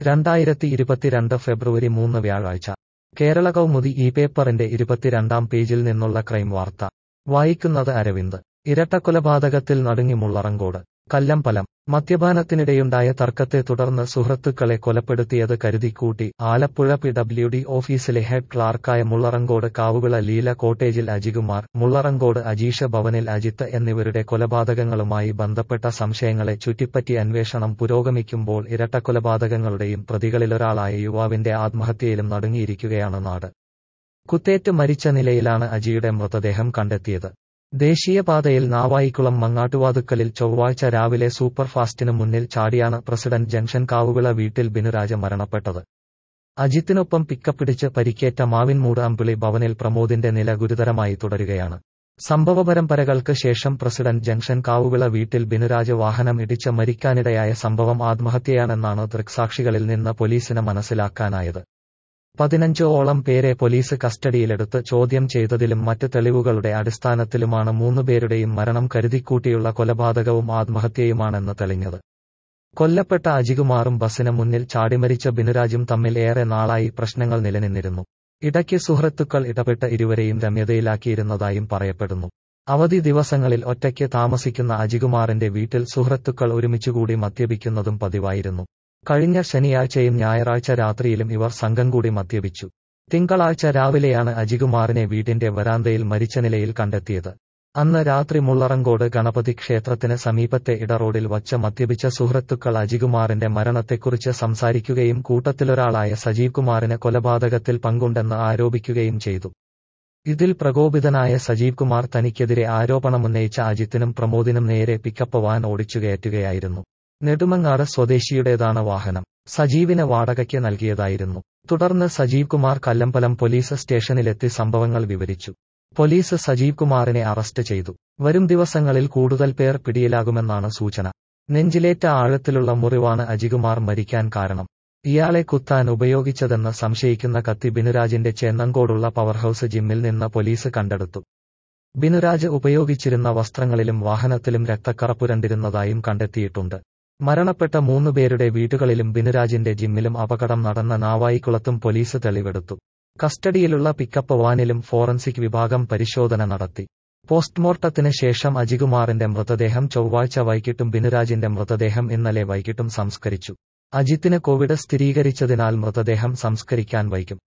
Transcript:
രണ്ടായിരത്തി ഇരുപത്തിരണ്ട് ഫെബ്രുവരി മൂന്ന് വ്യാഴാഴ്ച കേരള കൗമുദി ഈ പേപ്പറിന്റെ ഇരുപത്തിരണ്ടാം പേജിൽ നിന്നുള്ള ക്രൈം വാർത്ത വായിക്കുന്നത് അരവിന്ദ് ഇരട്ടക്കൊലപാതകത്തിൽ നടുങ്ങി മുള്ളറങ്കോട് കല്ലമ്പലം മദ്യപാനത്തിനിടെയുണ്ടായ തർക്കത്തെ തുടർന്ന് സുഹൃത്തുക്കളെ കൊലപ്പെടുത്തിയത് കരുതിക്കൂട്ടി ആലപ്പുഴ പി ഡബ്ല്യു ഡി ഓഫീസിലെ ഹെഡ് ക്ലാർക്കായ മുള്ളറങ്കോട് കാവുവിള ലീല കോട്ടേജിൽ അജികുമാർ മുള്ളറങ്കോട് അജീഷ ഭവനിൽ അജിത്ത് എന്നിവരുടെ കൊലപാതകങ്ങളുമായി ബന്ധപ്പെട്ട സംശയങ്ങളെ ചുറ്റിപ്പറ്റി അന്വേഷണം പുരോഗമിക്കുമ്പോൾ ഇരട്ടക്കൊലപാതകങ്ങളുടെയും പ്രതികളിലൊരാളായ യുവാവിന്റെ ആത്മഹത്യയിലും നടുങ്ങിയിരിക്കുകയാണ് നാട് കുത്തേറ്റ് മരിച്ച നിലയിലാണ് അജിയുടെ മൃതദേഹം കണ്ടെത്തിയത് ദേശീയപാതയിൽ നാവായിക്കുളം മങ്ങാട്ടുവാതുക്കലിൽ ചൊവ്വാഴ്ച രാവിലെ സൂപ്പർഫാസ്റ്റിന് മുന്നിൽ ചാടിയാണ് പ്രസിഡന്റ് ജംഗ്ഷൻ കാവുവിള വീട്ടിൽ ബിനുരാജ മരണപ്പെട്ടത് അജിത്തിനൊപ്പം പിക്കപ്പിടിച്ച് പരിക്കേറ്റ മാവിൻമൂട് അമ്പിളി ഭവനിൽ പ്രമോദിന്റെ നില ഗുരുതരമായി തുടരുകയാണ് സംഭവ പരമ്പരകൾക്ക് ശേഷം പ്രസിഡന്റ് ജംഗ്ഷൻ കാവുവിള വീട്ടിൽ ബിനുരാജ് വാഹനം ഇടിച്ച് മരിക്കാനിടയായ സംഭവം ആത്മഹത്യയാണെന്നാണ് ദൃക്സാക്ഷികളിൽ നിന്ന് പോലീസിന് മനസ്സിലാക്കാനായത് പതിനഞ്ചോളം പേരെ പോലീസ് കസ്റ്റഡിയിലെടുത്ത് ചോദ്യം ചെയ്തതിലും മറ്റ് തെളിവുകളുടെ അടിസ്ഥാനത്തിലുമാണ് മൂന്നുപേരുടെയും മരണം കരുതിക്കൂട്ടിയുള്ള കൊലപാതകവും ആത്മഹത്യയുമാണെന്ന് തെളിഞ്ഞത് കൊല്ലപ്പെട്ട അജികുമാറും ബസിന് മുന്നിൽ ചാടിമരിച്ച ബിനുരാജും തമ്മിൽ ഏറെ നാളായി പ്രശ്നങ്ങൾ നിലനിന്നിരുന്നു ഇടയ്ക്ക് സുഹൃത്തുക്കൾ ഇടപെട്ട് ഇരുവരെയും രമ്യതയിലാക്കിയിരുന്നതായും പറയപ്പെടുന്നു അവധി ദിവസങ്ങളിൽ ഒറ്റയ്ക്ക് താമസിക്കുന്ന അജികുമാറിന്റെ വീട്ടിൽ സുഹൃത്തുക്കൾ ഒരുമിച്ചുകൂടി മദ്യപിക്കുന്നതും പതിവായിരുന്നു കഴിഞ്ഞ ശനിയാഴ്ചയും ഞായറാഴ്ച രാത്രിയിലും ഇവർ സംഘം കൂടി മദ്യപിച്ചു തിങ്കളാഴ്ച രാവിലെയാണ് അജികുമാറിനെ വീടിന്റെ വരാന്തയിൽ മരിച്ച നിലയിൽ കണ്ടെത്തിയത് അന്ന് രാത്രി മുള്ളറങ്കോട് ഗണപതി ക്ഷേത്രത്തിന് സമീപത്തെ ഇടറോഡിൽ വച്ച് മദ്യപിച്ച സുഹൃത്തുക്കൾ അജികുമാറിന്റെ മരണത്തെക്കുറിച്ച് സംസാരിക്കുകയും കൂട്ടത്തിലൊരാളായ സജീവ് കുമാറിന് കൊലപാതകത്തിൽ പങ്കുണ്ടെന്ന് ആരോപിക്കുകയും ചെയ്തു ഇതിൽ പ്രകോപിതനായ സജീവ് കുമാർ തനിക്കെതിരെ ആരോപണമുന്നയിച്ച അജിത്തിനും പ്രമോദിനും നേരെ പിക്കപ്പ് വാൻ ഓടിച്ചുകയറ്റുകയായിരുന്നു നെടുമങ്ങാട് സ്വദേശിയുടേതാണ് വാഹനം സജീവിന് വാടകയ്ക്ക് നൽകിയതായിരുന്നു തുടർന്ന് സജീവ് കുമാർ കല്ലമ്പലം പോലീസ് സ്റ്റേഷനിലെത്തി സംഭവങ്ങൾ വിവരിച്ചു പോലീസ് സജീവ് കുമാറിനെ അറസ്റ്റ് ചെയ്തു വരും ദിവസങ്ങളിൽ കൂടുതൽ പേർ പിടിയിലാകുമെന്നാണ് സൂചന നെഞ്ചിലേറ്റ ആഴത്തിലുള്ള മുറിവാണ് അജികുമാർ മരിക്കാൻ കാരണം ഇയാളെ കുത്താൻ ഉപയോഗിച്ചതെന്ന് സംശയിക്കുന്ന കത്തി ബിനുരാജിന്റെ ചേന്നങ്കോടുള്ള പവർഹൌസ് ജിമ്മിൽ നിന്ന് പോലീസ് കണ്ടെടുത്തു ബിനുരാജ് ഉപയോഗിച്ചിരുന്ന വസ്ത്രങ്ങളിലും വാഹനത്തിലും രക്തക്കറപ്പുരണ്ടിരുന്നതായും കണ്ടെത്തിയിട്ടുണ്ട് മരണപ്പെട്ട മൂന്നുപേരുടെ വീടുകളിലും ബിനുരാജിന്റെ ജിമ്മിലും അപകടം നടന്ന നാവായിക്കുളത്തും പോലീസ് തെളിവെടുത്തു കസ്റ്റഡിയിലുള്ള പിക്കപ്പ് വാനിലും ഫോറൻസിക് വിഭാഗം പരിശോധന നടത്തി പോസ്റ്റ്മോർട്ടത്തിന് ശേഷം അജികുമാറിന്റെ മൃതദേഹം ചൊവ്വാഴ്ച വൈകിട്ടും ബിനുരാജിന്റെ മൃതദേഹം ഇന്നലെ വൈകിട്ടും സംസ്കരിച്ചു അജിത്തിന് കോവിഡ് സ്ഥിരീകരിച്ചതിനാൽ മൃതദേഹം സംസ്കരിക്കാൻ വൈകും